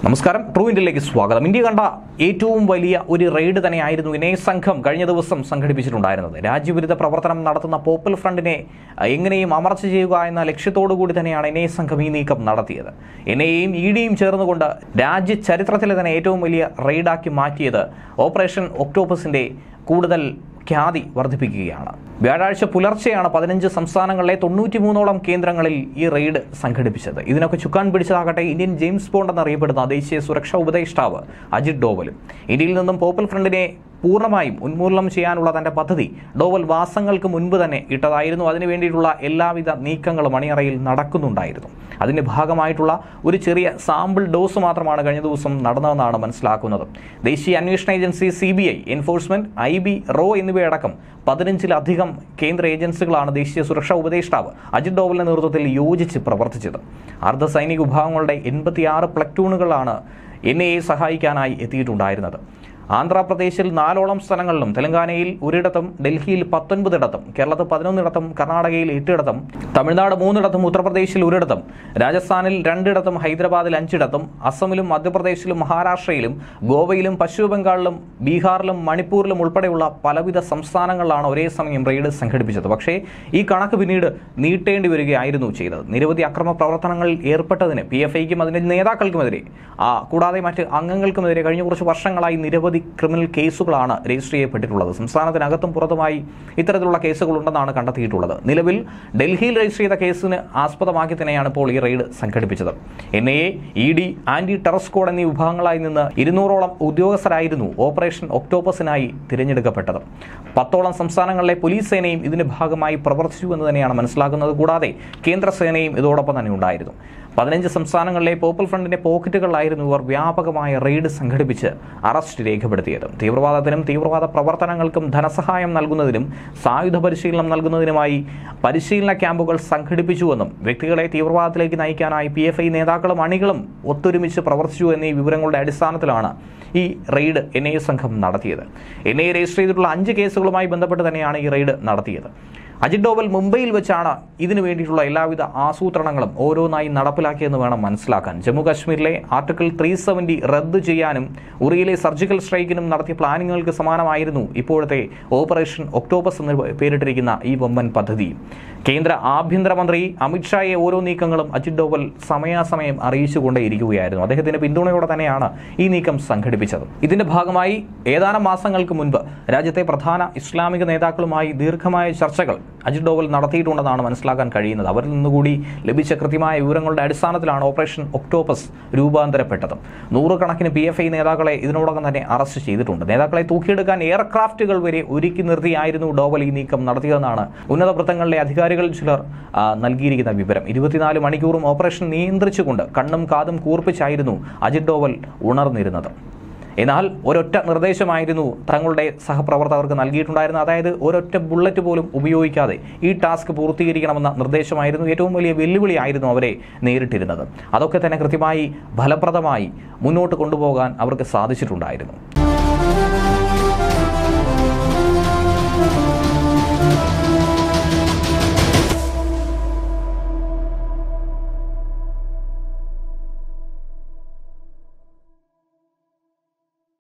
നമസ്കാരം ട്രൂ ഇന്ത്യയിലേക്ക് സ്വാഗതം ഇന്ത്യ കണ്ട ഏറ്റവും വലിയ ഒരു റെയ്ഡ് തന്നെയായിരുന്നു ഇനയ സംഘം കഴിഞ്ഞ ദിവസം സംഘടിപ്പിച്ചിട്ടുണ്ടായിരുന്നത് രാജ്യവിരുദ്ധ പ്രവർത്തനം നടത്തുന്ന പോപ്പുലർ ഫ്രണ്ടിനെ അഹ്, എങ്ങനെയും അമർച്ച ചെയ്യുക എന്ന ലക്ഷ്യത്തോടു കൂടി തന്നെയാണ് ഇനയ സംഘം ഈ നീക്കം നടത്തിയത് എന്നെയും ഇ ഡിയും ചേർന്നുകൊണ്ട് രാജ്യ ചരിത്രത്തിലെ തന്നെ ഏറ്റവും വലിയ റെയ്ഡാക്കി മാറ്റിയത് ഓപ്പറേഷൻ ഒക്ടോബസിന്റെ കൂടുതൽ ഖ്യാതി വർദ്ധിപ്പിക്കുകയാണ് വ്യാഴാഴ്ച പുലർച്ചെയാണ് പതിനഞ്ച് സംസ്ഥാനങ്ങളിലെ തൊണ്ണൂറ്റിമൂന്നോളം കേന്ദ്രങ്ങളിൽ ഈ റെയ്ഡ് സംഘടിപ്പിച്ചത് ഇതിനൊക്കെ ചുക്കാൻ പിടിച്ചതാകട്ടെ ഇന്ത്യൻ ജെയിംസ് ബോണ്ട് എന്നറിയപ്പെടുന്ന ദേശീയ സുരക്ഷാ ഉപദേഷ്ടാവ് അജിത് ഡോവലും ഇന്ത്യയിൽ നിന്നും പോപ്പുലർ ഫ്രണ്ടിനെ പൂർണ്ണമായും ഉന്മൂലനം ചെയ്യാനുള്ള തന്റെ പദ്ധതി ഡോവൽ മാസങ്ങൾക്ക് മുൻപ് തന്നെ ഇട്ടതായിരുന്നു അതിനു വേണ്ടിയിട്ടുള്ള എല്ലാവിധ നീക്കങ്ങളും അണിയറയിൽ നടക്കുന്നുണ്ടായിരുന്നു അതിന്റെ ഭാഗമായിട്ടുള്ള ഒരു ചെറിയ സാമ്പിൾ ഡോസ് മാത്രമാണ് കഴിഞ്ഞ ദിവസം നടന്നതെന്നാണ് മനസ്സിലാക്കുന്നത് ദേശീയ അന്വേഷണ agency C B I enforcement I B റോ എന്നിവയടക്കം പതിനഞ്ചിലധികം കേന്ദ്ര ഏജൻസികളാണ് ദേശീയ സുരക്ഷാ ഉപദേഷ്ടാവ് അജിത് ഡോവലിന്റെ നേതൃത്വത്തിൽ യോജിച്ച് പ്രവർത്തിച്ചത് അർദ്ധ സൈനിക വിഭാഗങ്ങളുടെ എൺപത്തിയാറ് പ്ലറ്റൂണുകളാണ് എൻ ഐ എ സഹായിക്കാനായി എത്തിയിട്ടുണ്ടായിരുന്നത് ആന്ധ്രാപ്രദേശിൽ നാലോളം സ്ഥലങ്ങളിലും തെലങ്കാനയിൽ ഒരിടത്തും ഡൽഹിയിൽ പത്തൊൻപതിടത്തും കേരളത്തിൽ പതിനൊന്നിടത്തും കർണാടകയിൽ എട്ടിടത്തും തമിഴ്നാട് മൂന്നിടത്തും ഉത്തർപ്രദേശിൽ ഒരിടത്തും രാജസ്ഥാനിൽ രണ്ടിടത്തും ഹൈദരാബാദിൽ അഞ്ചിടത്തും അസമിലും മധ്യപ്രദേശിലും മഹാരാഷ്ട്രയിലും ഗോവയിലും പശ്ചിമ ബംഗാളിലും ബീഹാറിലും മണിപ്പൂരിലും ഉൾപ്പെടെയുള്ള പലവിധ സംസ്ഥാനങ്ങളിലാണ് ഒരേ സമയം റെയ്ഡ് സംഘടിപ്പിച്ചത് പക്ഷേ ഈ കണക്ക് പിന്നീട് നീട്ടേണ്ടി വരികയായിരുന്നു ചെയ്തത് നിരവധി അക്രമ പ്രവർത്തനങ്ങളിൽ ഏർപ്പെട്ടതിന് പി എഫ് ഐക്കും അതിന്റെ നേതാക്കൾക്കുമെതിരെ ആ, കൂടാതെ മറ്റ് അംഗങ്ങൾക്കുമെതിരെ കഴിഞ്ഞ കുറച്ച് വർഷങ്ങളായി നിരവധി ക്രിമിനൽ കേസുകളാണ് രജിസ്റ്റർ ചെയ്യപ്പെട്ടിട്ടുള്ളത് സംസ്ഥാനത്തിനകത്തും പുറത്തുമായി ഇത്തരത്തിലുള്ള കേസുകൾ ഉണ്ടെന്നാണ് കണ്ടെത്തിയിട്ടുള്ളത് നിലവിൽ ഡൽഹിയിൽ രജിസ്റ്റർ ചെയ്ത കേസിന് ആസ്പദമാക്കി തന്നെയാണ് ഇപ്പോൾ ഈ റെയ്ഡ് സംഘടിപ്പിച്ചത് N I A E D anti terror squad എന്നീ വിഭാഗങ്ങളായി നിന്ന് ഇരുന്നൂറോളം ഉദ്യോഗസ്ഥരായിരുന്നു ഓപ്പറേഷൻ ഒക്ടോപ്പസിനായി തിരഞ്ഞെടുക്കപ്പെട്ടത് പത്തോളം സംസ്ഥാനങ്ങളിലെ പോലീസ് സേനയും ഇതിന്റെ ഭാഗമായി പ്രവർത്തിച്ചു എന്ന് തന്നെയാണ് മനസ്സിലാക്കുന്നത് കൂടാതെ കേന്ദ്ര സേനയും ഇതോടൊപ്പം തന്നെ ഉണ്ടായിരുന്നു പതിനഞ്ച് സംസ്ഥാനങ്ങളിലെ പോപ്പുലർ ഫ്രണ്ടിന്റെ പോക്കറ്റുകളിലായിരുന്നു ഇവർ വ്യാപകമായ റെയ്ഡ് സംഘടിപ്പിച്ച് അറസ്റ്റ് രേഖപ്പെടുത്തിയത് തീവ്രവാദത്തിനും തീവ്രവാദ പ്രവർത്തനങ്ങൾക്കും ധനസഹായം നൽകുന്നതിനും സായുധ പരിശീലനം നൽകുന്നതിനുമായി പരിശീലന ക്യാമ്പുകൾ സംഘടിപ്പിച്ചുവെന്നും വ്യക്തികളെ തീവ്രവാദത്തിലേക്ക് നയിക്കാനായി പി എഫ് ഐ നേതാക്കളും അണികളും ഒത്തൊരുമിച്ച് പ്രവർത്തിച്ചു എന്നീ വിവരങ്ങളുടെ അടിസ്ഥാനത്തിലാണ് ഈ റെയ്ഡ് എൻ ഐ എ സംഘം നടത്തിയത് എൻ ഐ എ രജിസ്റ്റർ ചെയ്തിട്ടുള്ള അഞ്ച് കേസുകളുമായി ബന്ധപ്പെട്ട് തന്നെയാണ് ഈ റെയ്ഡ് നടത്തിയത് അജിത് ഡോവൽ മുംബൈയിൽ വെച്ചാണ് ഇതിനു വേണ്ടിയിട്ടുള്ള എല്ലാവിധ ആസൂത്രണങ്ങളും ഓരോന്നായി നടപ്പിലാക്കിയെന്ന് വേണം മനസ്സിലാക്കാൻ ജമ്മു കാശ്മീരിലെ ആർട്ടിക്കിൾ ത്രീ സെവൻറ്റി റദ്ദ് ചെയ്യാനും ഉറിയിലെ സർജിക്കൽ സ്ട്രൈക്കിനും നടത്തിയ പ്ലാനിങ്ങുകൾക്ക് സമാനമായിരുന്നു ഇപ്പോഴത്തെ ഓപ്പറേഷൻ ഒക്ടോബസ് എന്ന് പേരിട്ടിരിക്കുന്ന ഈ വമ്പൻ പദ്ധതി കേന്ദ്ര ആഭ്യന്തരമന്ത്രി അമിത്ഷായെ ഓരോ നീക്കങ്ങളും അജിത് ഡോവൽ സമയാസമയം അറിയിച്ചുകൊണ്ടേയിരിക്കുകയായിരുന്നു അദ്ദേഹത്തിന്റെ പിന്തുണയോടെ തന്നെയാണ് ഈ നീക്കം സംഘടിപ്പിച്ചത് ഇതിന്റെ ഭാഗമായി ഏതാനും മാസങ്ങൾക്ക് മുൻപ് രാജ്യത്തെ പ്രധാന ഇസ്ലാമിക നേതാക്കളുമായി ദീർഘമായ ചർച്ചകൾ അജിത് ഡോവൽ നടത്തിയിട്ടുണ്ടെന്നാണ് മനസ്സിലാക്കാൻ കഴിയുന്നത് അവരിൽ നിന്നുകൂടി ലഭിച്ച കൃത്യമായ വിവരങ്ങളുടെ അടിസ്ഥാനത്തിലാണ് ഓപ്പറേഷൻ ഒക്ടോപ്പസ് രൂപാന്തരപ്പെട്ടത് നൂറുകണക്കിന് പി എഫ് ഐ നേതാക്കളെ ഇതിനോടകം തന്നെ അറസ്റ്റ് ചെയ്തിട്ടുണ്ട് നേതാക്കളെ തൂക്കിയെടുക്കാൻ എയർക്രാഫ്റ്റുകൾ വരെ ഒരുക്കി നിർത്തിയായിരുന്നു ഡോവൽ ഈ നീക്കം നടത്തിയതെന്നാണ് ഉന്നത വൃത്തങ്ങളിലെ അധികാരികൾ ചിലർ ആ, നൽകിയിരിക്കുന്ന വിവരം ഇരുപത്തിനാല് മണിക്കൂറും ഓപ്പറേഷൻ നിയന്ത്രിച്ചുകൊണ്ട് കണ്ണും കാതും കൂർപ്പിച്ചായിരുന്നു അജിത് ഡോവൽ ഉണർന്നിരുന്നത് എന്നാൽ ഒരൊറ്റ നിർദ്ദേശമായിരുന്നു തങ്ങളുടെ സഹപ്രവർത്തകർക്ക് നൽകിയിട്ടുണ്ടായിരുന്നത് അതായത് ഒരൊറ്റ ബുള്ളറ്റ് പോലും ഉപയോഗിക്കാതെ ഈ ടാസ്ക് പൂർത്തീകരിക്കണമെന്ന നിർദ്ദേശമായിരുന്നു ഏറ്റവും വലിയ വെല്ലുവിളിയായിരുന്നു അവരെ നേരിട്ടിരുന്നത് അതൊക്കെ തന്നെ കൃത്യമായി ഫലപ്രദമായി മുന്നോട്ട് കൊണ്ടുപോകാൻ അവർക്ക് സാധിച്ചിട്ടുണ്ടായിരുന്നു